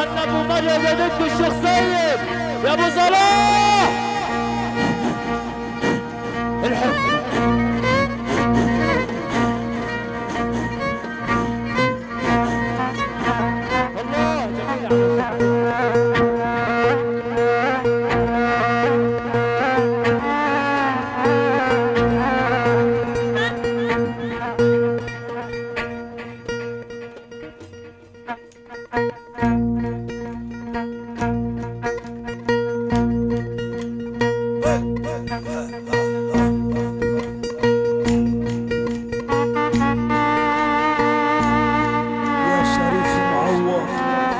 عنك ومريم يا بنت الشيخ سيد يا ابو صلاح الحب الله جميل يا شريف معوض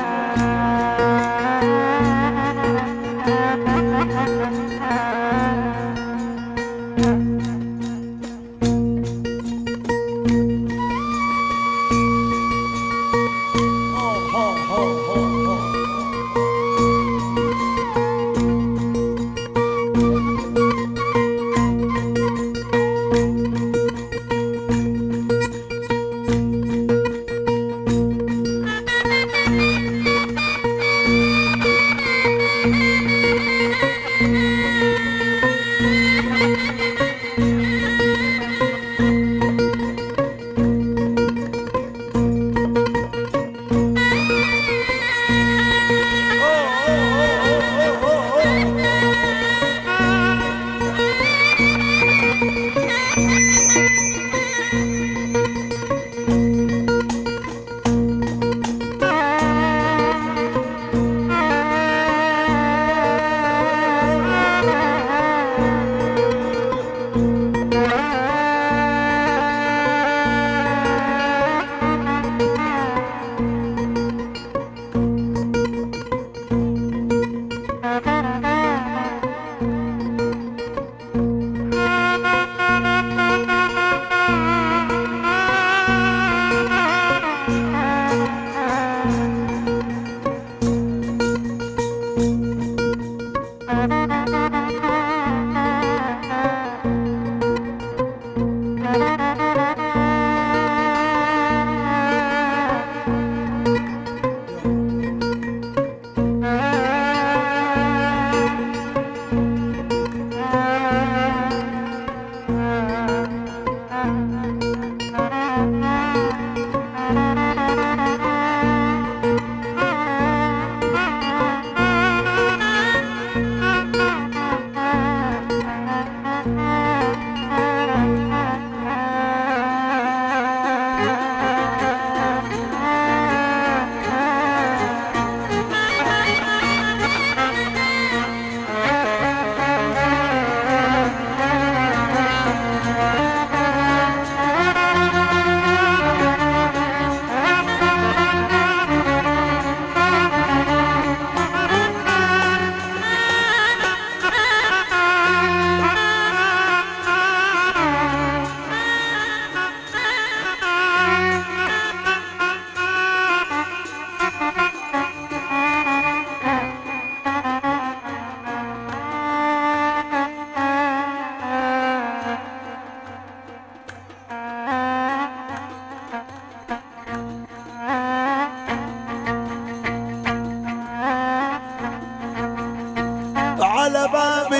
على باب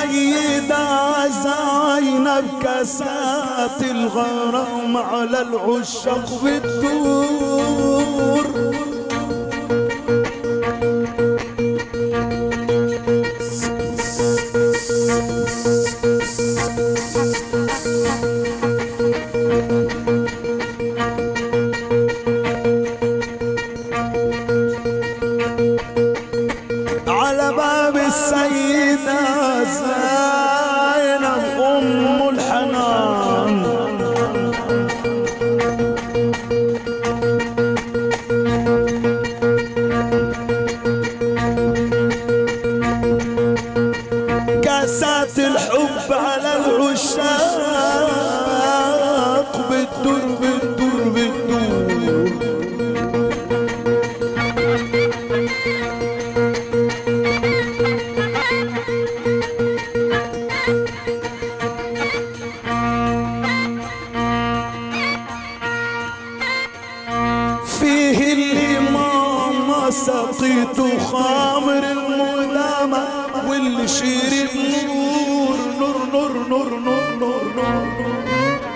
السيدة زينب كاسات الغرام على العشاق بتدور على باب السيدة زينب أم الحنان ما سقيت خامر المدامة واللي شرب نور نور نور نور نور نور نور, نور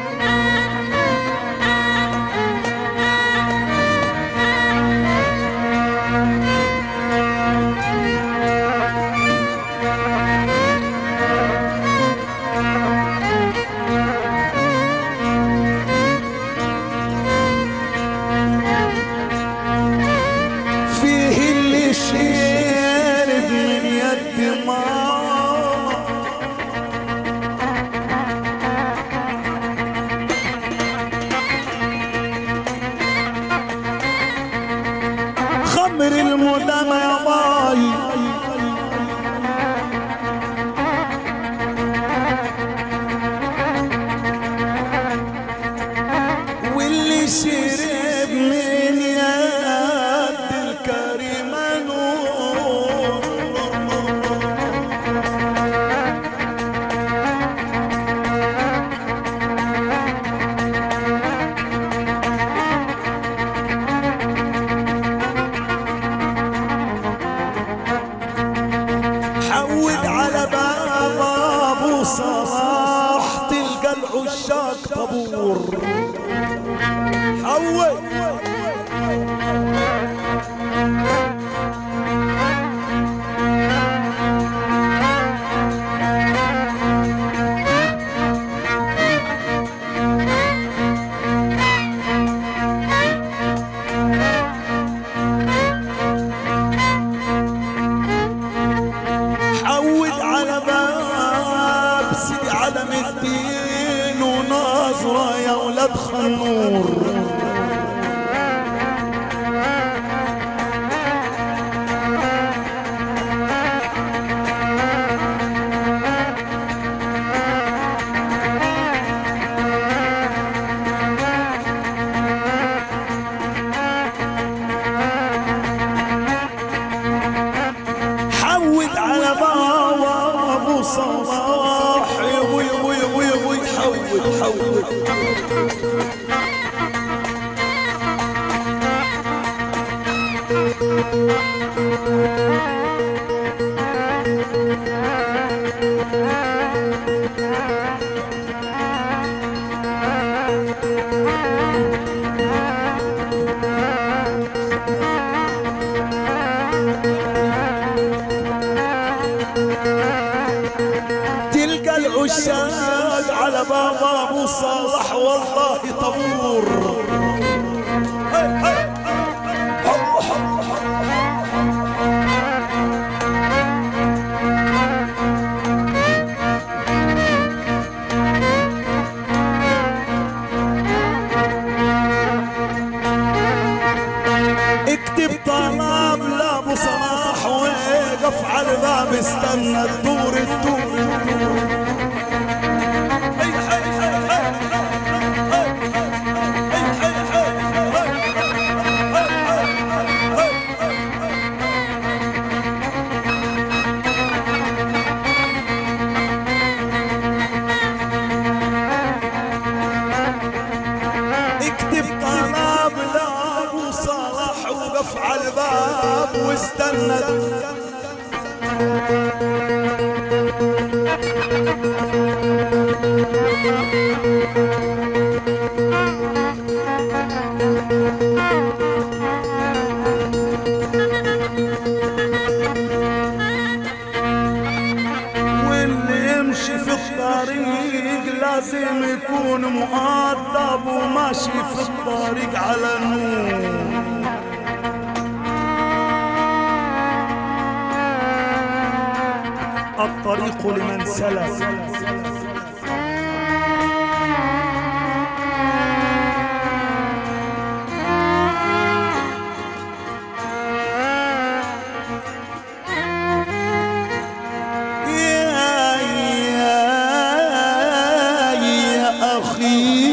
فيه اللي شرب من يد ماما خمر المدامة يا باي واللي شرب من يد الكريمة نور حود على باب ابو صلاح تلقى العشاق طابور حود حود على باب سيدي علم الدين وناظرة يا ولاد خنور حود على بابا ابو صلاح يبوي يبوي يبوي يبوي حود حود تلقى العشاق على بابا ابو صالح والله طبور اكتب طلب لابو صلاح وقف على الباب استنى الدور الدور اكتب طلب لابو صلاح وقف على الباب واستنى واللي يمشي في الطريق لازم يكون مؤدب وماشي في الطريق على نور الطريق لمن سلك يا يا يا أخي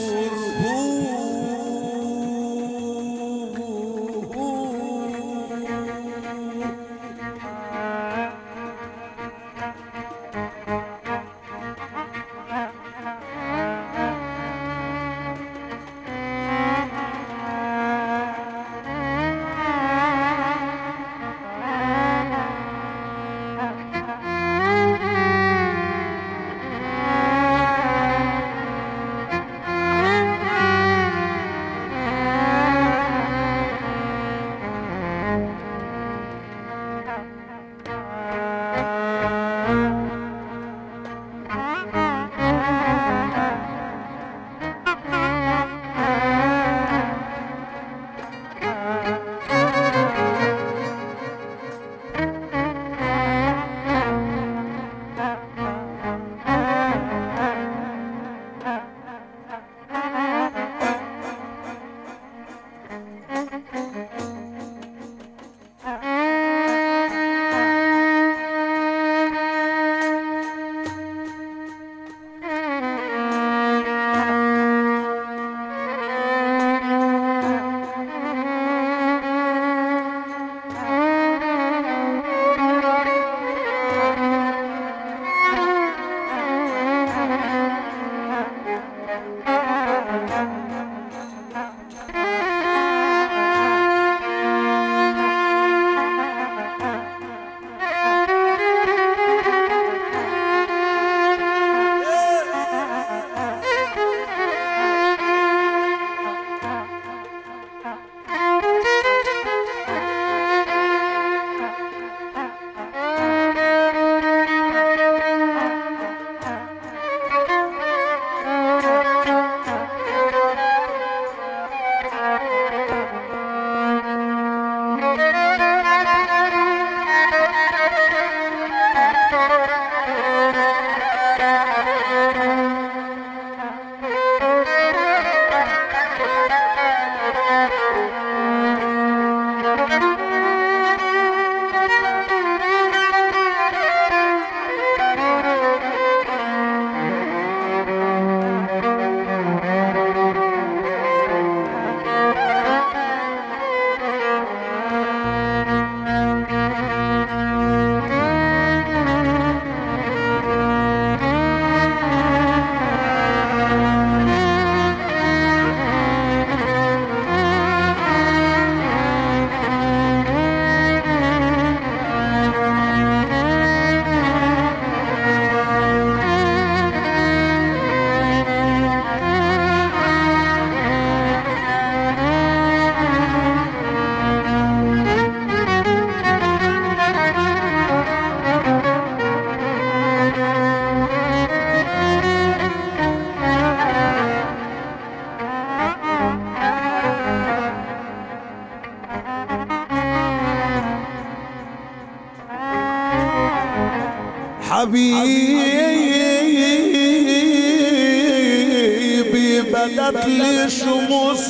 حبيبي بدت لي شموس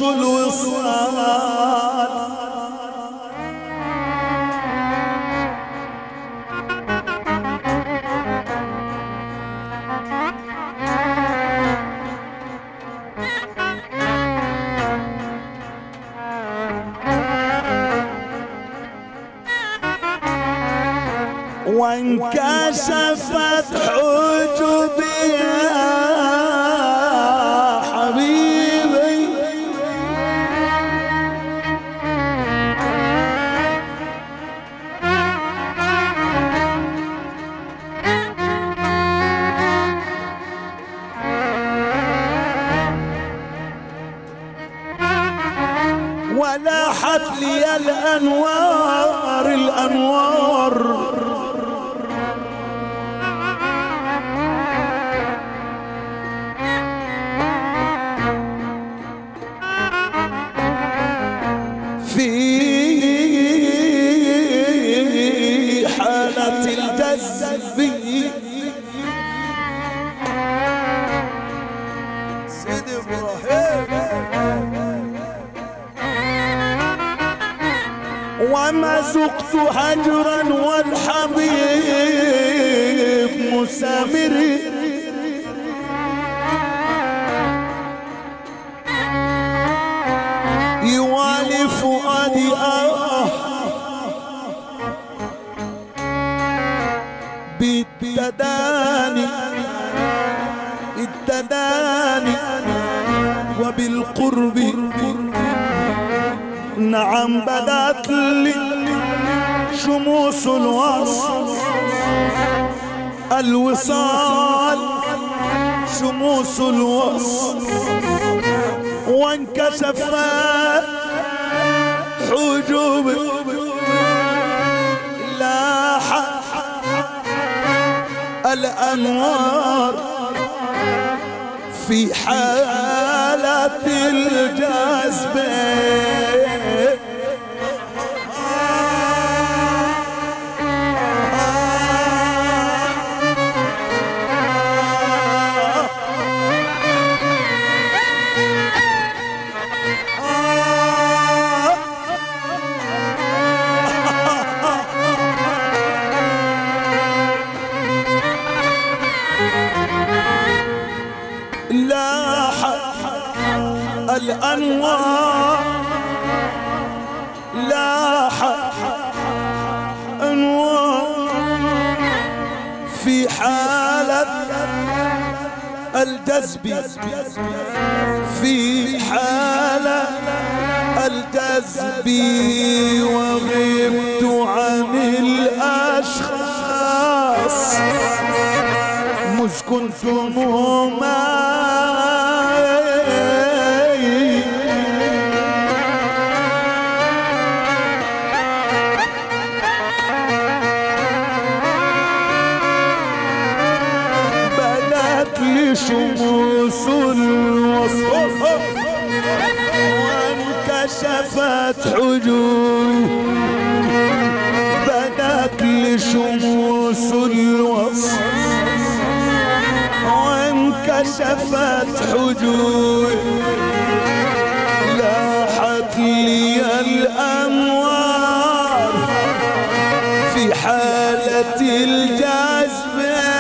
الوصال وانكشفت حجبي يا حبيبي ولاحت لي الانوار الانوار في حالة الجذب سيدي إبراهيم وما زقت هجرا والحبيب مسامر فؤادي آه بالتداني التداني وبالقرب نعم بدت لي شموس الوصل الوصال شموس الوصل وانكشفت حجوب لاح الانوار في حالة الجذب لاح الأنوار لاح أنوار في حالة الجذب في حالة الجذب وغبت عن الأشخاص مش كنتم معي بدت لي شموس الوصف وانكشفت حجوي بدت لي شموس الوصف وانكشفت حجوي لاحت لي الانوار في حالة الجذب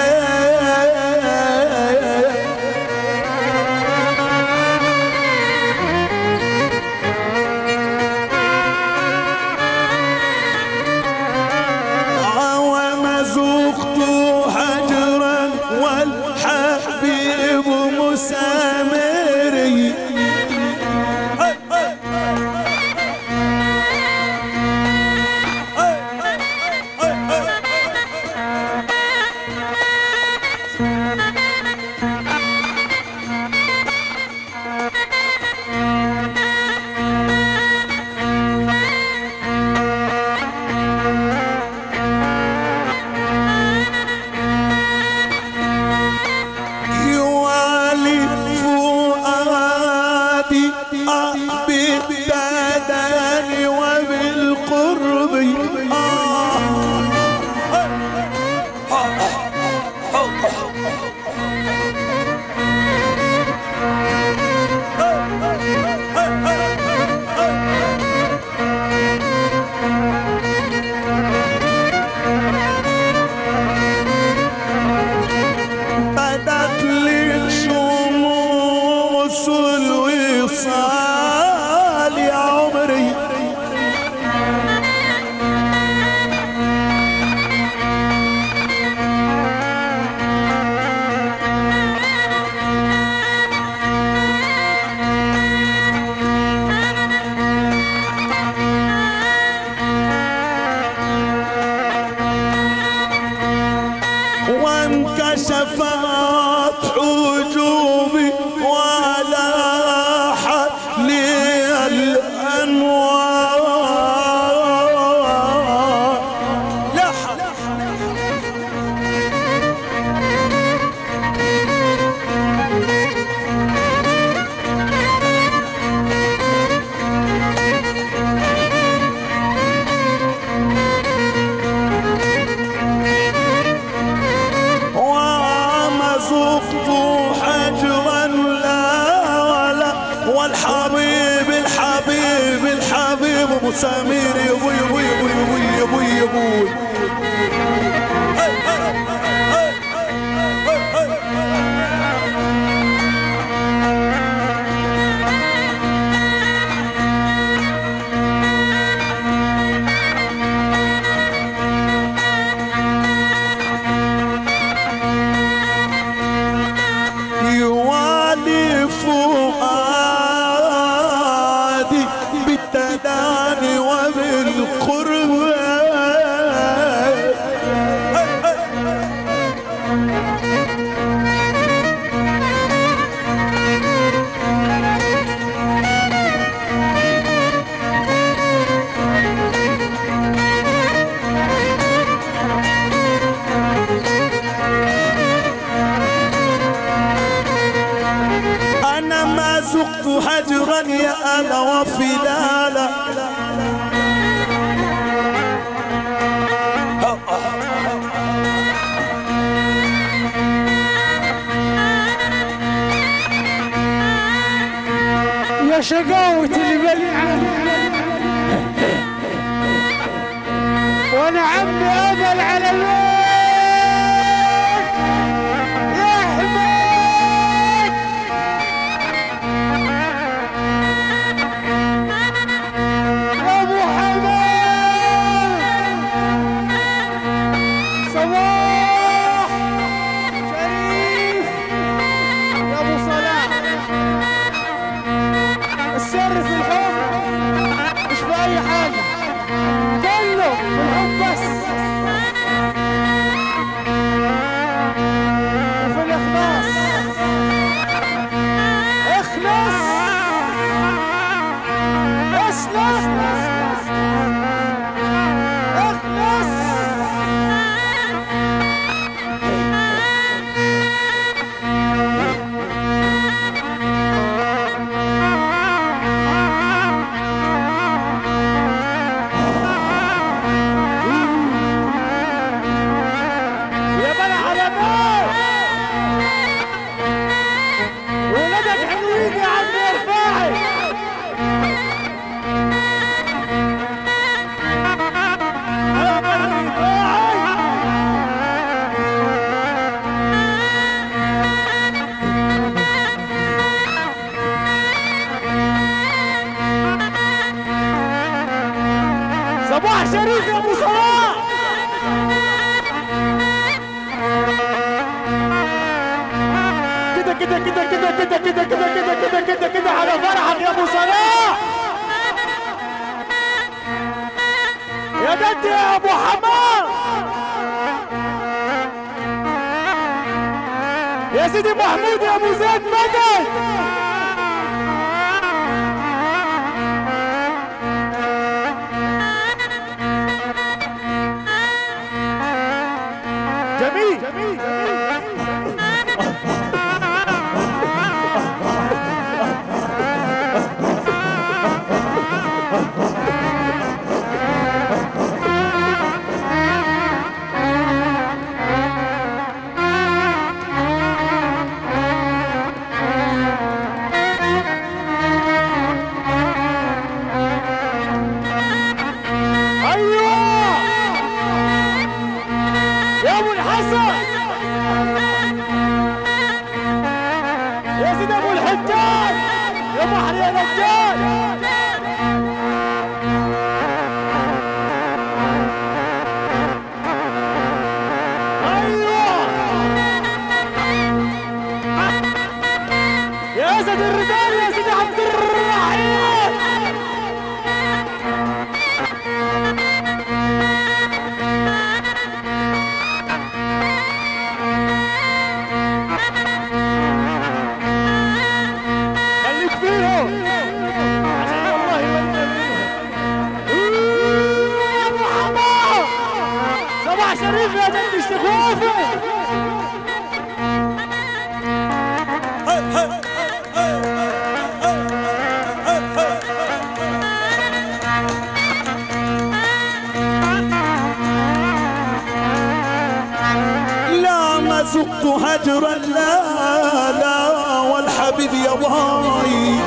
وما ذقت حجرا والحبيب مسامري يوالي فؤادي بالبدن وبالقرب بدت لي شموس الوصال يا عمري وانكشفت حجوبي ولاحت لي الانوار لاحت وما ذقت حجرا لا ولا والحبيب الحبيب الحبيب ابو سمير يا ابوي يا ابوي يا ابوي يا ابوي يا ابوي زقت حجرا يا ألا وفلالا يا شقاوة البليعة وانا عمي امل على الويل يا حميد يا ابو حماد صباح شريف يا ابو صلاح السر في الحب مش في اي حاجه كله في الحب بس وفي الاخلاص اخلص اسلم اخلص يا بلا علامات ولادك حلوين يا عم رفاعي يا بلا رفاعي صباح شريف يا ابو صلاح كده كده كده كده كده كده كده كده كده كده كده على فرحك يا ابو صلاح يا جدي يا ابو حمام يا سيدي محمود يا ابو زيد مدد جميل جميل ايوه يا ابو الحسن يا سيدي ابو الحجاج يا بحر يا نجار ايوه يا اسد الرجال يا سيدي عبد الرحيم خليك فيهم عشان الله يولي يا ابو حمام صباح شريف يا بنت الشخوفه لا ما زقت هجرا لا لا والحبيب يا باي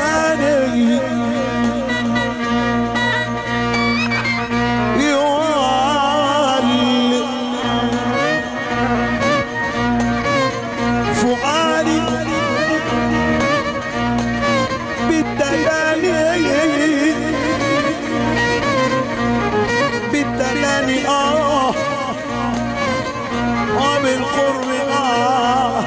بالتداني يولي فؤادي بالتداني بالتداني اه وبالقرب اه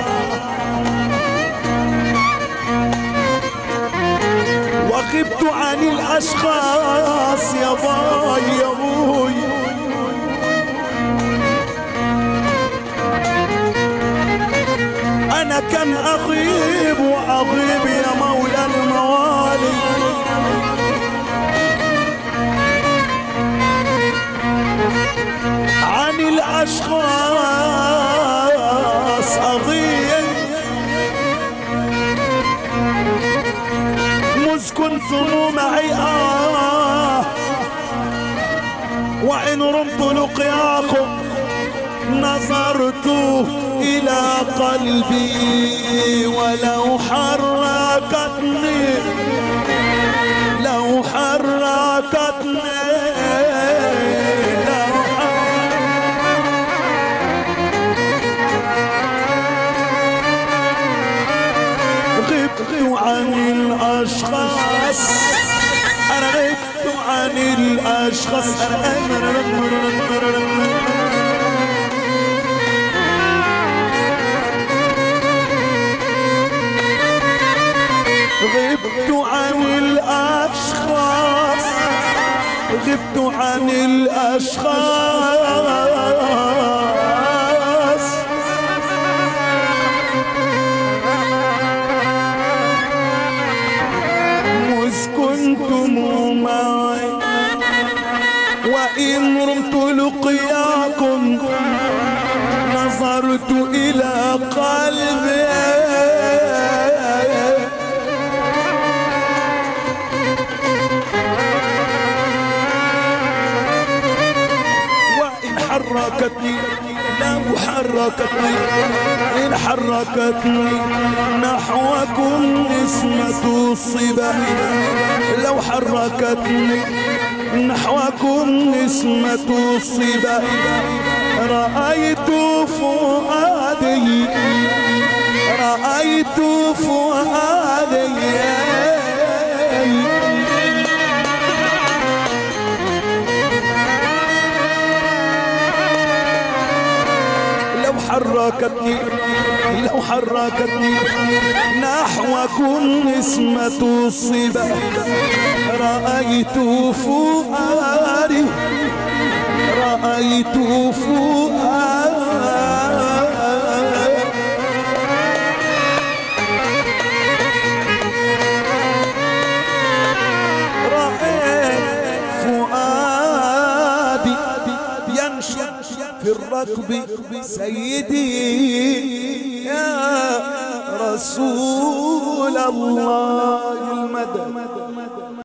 وغبت عن الاشخاص يا باي يا ابوي انا كم اغيب واغيب يا مولى الموالي عن الاشخاص اغيب مذ كنتم معي آه وإن رمت لقياكم نظرت إلى قلبي ولو حركتني لو حركتني لو غبت عن الأشخاص أنا غبت عن الأشخاص غبت عن الأشخاص غبت عن الأشخاص مذ كنتم معي وإن رمت لقياكم نظرت إلى قلبي وإن حركتني لو حركتني إن حركتني نحوكم نسمة الصبا لو حركتني نحوكم نسمة الصبا رأيت فؤادي رأيت فؤادي لو حركتني لو حركتني نحوكم نسمة الصبا رأيت فؤادي رأيت فؤادي رأيت فؤادي ينشد في الركب سيدي يا رسول الله المدد